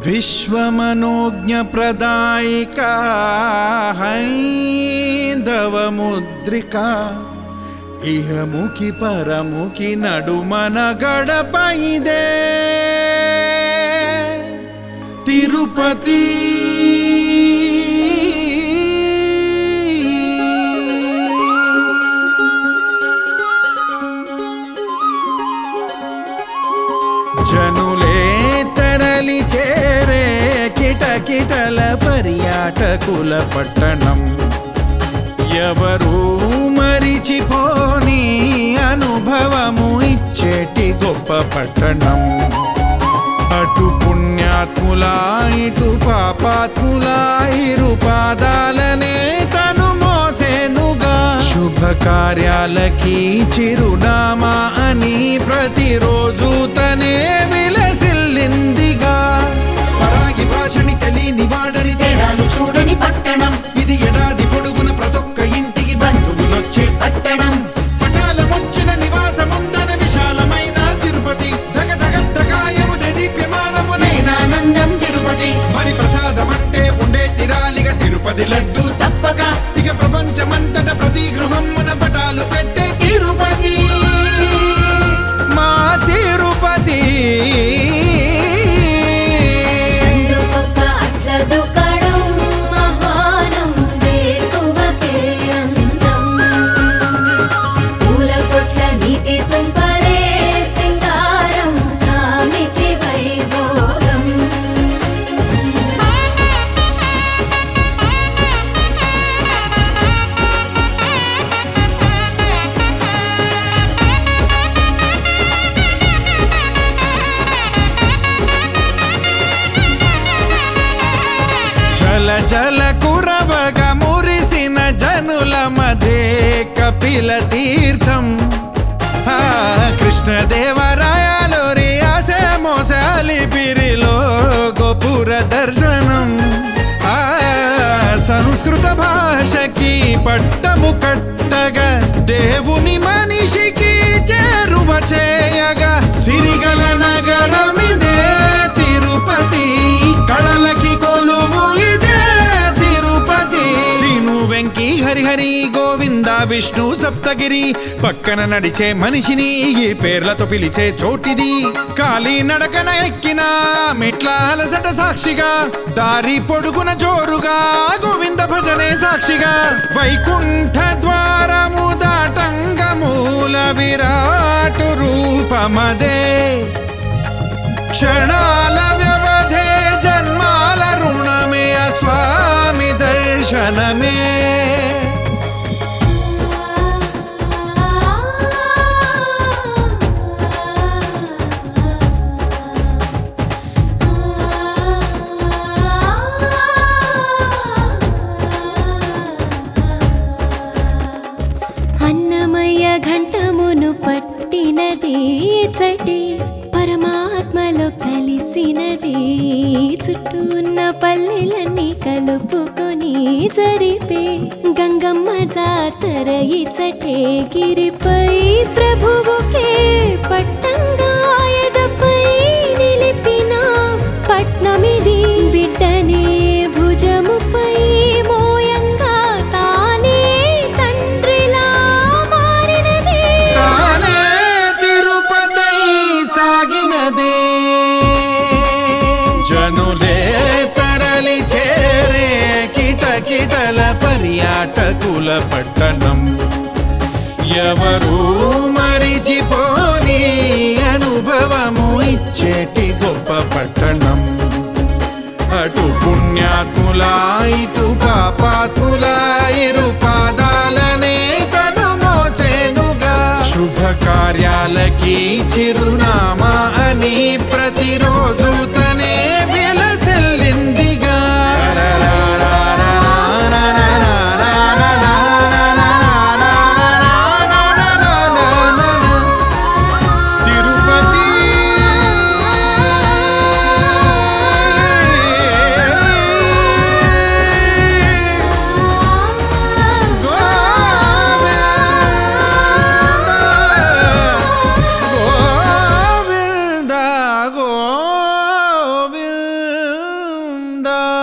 విశ్వమనోజ్ఞప్రదాయికా హైందవముద్రికా ఇహముఖి పరముఖి నడుమన గడప ఇదే తిరుపతి జనులే తరలి చేరే కిటకిటల పర్యాటకుల పట్టణం ఎవరు మరిచిపోని అనుభవము ఇచ్చేటి గొప్ప పట్టణం అటు పుణ్యాత్ముల ఇటు పాపాత్ముల ఇరు పాదాలనే తను మోసేనుగా శుభ కార్యాలకి చిరునామా అని ప్రతిరోజు తనే విలసిల్లిందిగా పరాగి భాషని తెలియని వాడని తేడాలు చూడని చూడని పట్టణం ఇది ఎడాది పొడుగున ప్రతొక్క ఇంటికి బంధువులొచ్చే పట్టణం పటాలమొచ్చిన నివాసముందన విశాలమైన తిరుపతి దగ దగ దగాయము దేదీప్యమానమునైన ఆనందం తిరుపతి మరి ప్రసాదమంటే ఉండే తిరాలిగా తిరుపతి లడ్డు తప్పక ఇక ప్రపంచమంతట ప్రతి గృహం మన పటాలు పెట్టే తిరుపతి మా తిరుపతి సందుకొక్క అట్ల దుకాణం మహానం వేకువకే అందం పూల కొట్ల నీటి తుంపరే సింగారం సామికి వైభోగం జల జల కురవగ మురిసిన జనుల మధ్య కపిల తీర్థం ఆ కృష్ణదేవరాయలు రియాస మోసాలి పిరిలో గోపుర దర్శనం ఆ సంస్కృత భాషకి పట్టము కట్టగా దేవుని మనిషికి చేరువ చేయగా సిరిగల నగరమిదే తిరుపతి కళలకి కొలువు ఇదే తిరుపతి శ్రీను వెంకి హరిహరి గోవింద విష్ణు సప్తగిరి పక్కన నడిచే మనిషిని ఈ పేర్లతో పిలిచే చోటిది కాలి నడకన ఎక్కిన మెట్ల అలసట సాక్షిగా దారి పొడుగున జోరుగా గోవింద భజనే సాక్షిగా వైకుంఠ ద్వారము దాటంగ మూల విరాటు రూపమదే క్షణాల వ్యవధే జన్మాల రుణమే ఆ స్వామి దర్శనమే అన్నమయ్య ఘంటమును పట్టినది చటి పరమాత్మలో కలిసినది చుట్టూ ఉన్న పల్లెలన్నీ కలుపుకొని జరిపే గంగమ్మ జాతర ఇచటే గిరిపై ప్రభువుకే పట్టంగా ఎదపై నిలిపిన పట్నమిది బిడ్డనే భుజముపై మోయంగా తానే తండ్రిలా మారినదే తానే తిరుపతి సాగినదే జనులే తరలి చేరే కిటకిటల పర్యాటకుల పట్టణం ఎవరు మరిచిపోని అనుభవము ఇచ్చేటి గొప్ప పట్టణం అటు పుణ్యాత్ముల ఇటు పాపాత్ముల ఇరు పాదాలనే తను మోసేనుగా శుభ కార్యాలకి చిరునామా అని ప్రతిరోజు తనే విలసెల్లిందిగా తిరుపతి గోవింద గోవిందా